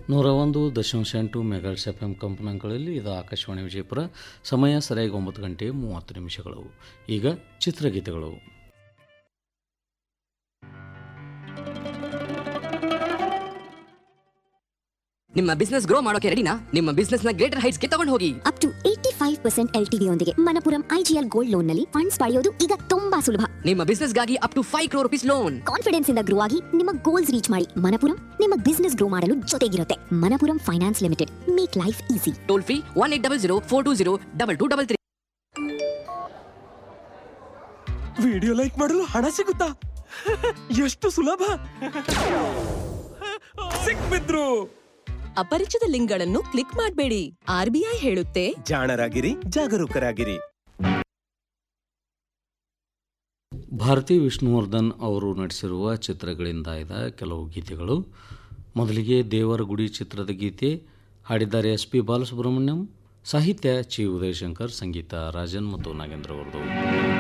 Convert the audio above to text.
ನೂರ ಒಂದು ದಶಾಂಶ ಎಂಟು ಮೆಗಾಟ್ಸ್ ಎಫ್ ಎಂ ಕಂಪನಾಂಕಗಳಲ್ಲಿ ಇದು ಆಕಾಶವಾಣಿ ವಿಜಯಪುರ ಸಮಯ ಸರಿಯಾಗಿ ಒಂಬತ್ತು ಗಂಟೆ ಮೂವತ್ತು ನಿಮಿಷಗಳು ಈಗ ಚಿತ್ರಗೀತೆಗಳು ನಿಮ್ಮ ಬಿಸ್ನೆಸ್ ಗ್ರೋ ಮಾಡೋಕೆ ರೆಡಿನಾ ನಿಮ್ಮ ಬಿಸ್ನೆಸ್ ನ ಗ್ರೇಟರ್ ಹೈಟ್ಸ್ ಗೆ ತಗೊಂಡು ಹೋಗಿ up to eighty five percent L ಯೊಂದಿಗೆ ಮನಪುರಂ ಐಜಿಎಲ್ ಗೋಲ್ಡ್ ಲೋನ್ ನಲ್ಲಿ ಫಂಡ್ಸ್ ಪಡೆಯೋದು ಈಗ ತುಂಬಾ ಸುಲಭ ನಿಮ್ಮ ಬಿಸ್ನೆಸ್ ಗಾಗಿ up to five crore rupees loan confidence ಇಂದ ಗ್ರೋ ಆಗಿ ನಿಮ್ಮ ಗೋಲ್ಸ್ ರೀಚ್ ಮಾಡಿ ಮನಪುರಂ ನಿಮ್ಮ ಬಿಸ್ನೆಸ್ ಗ್ರೋ ಮಾಡಲು ಜೊತೆಗಿರುತ್ತೆ Manappuram finance limited make life easy toll free one eight double zero four two zero double two double three video like ಮಾಡಲು ಹಣ ಸಿಗುತ್ತಾ ಎಷ್ಟು ಸುಲಭ ಸಿಕ್ಬಿದ್ರು ಅಪರಿಚಿತ ಲಿಂಕ್ಗಳನ್ನು ಕ್ಲಿಕ್ ಮಾಡಬೇಡಿ ಆರ್ಬಿಐ ಹೇಳುತ್ತೆ ಜಾಣರಾಗಿರಿ ಜಾಗರೂಕರಾಗಿರಿ ಭಾರತಿ ವಿಷ್ಣುವರ್ಧನ್ ಅವರು ನಟಿಸಿರುವ ಚಿತ್ರಗಳಿಂದ ಆಯ್ದ ಕೆಲವು ಗೀತೆಗಳು ಮೊದಲಿಗೆ ದೇವರ ಗುಡಿ ಚಿತ್ರದ ಗೀತೆ ಹಾಡಿದ್ದಾರೆ ಎಸ್ ಪಿ ಬಾಲಸುಬ್ರಹ್ಮಣ್ಯಂ ಸಾಹಿತ್ಯ ಚಿ ಉದಯಶಂಕರ್ ಸಂಗೀತ ರಾಜನ್ ಮತ್ತು ನಾಗೇಂದ್ರ ಅವರದು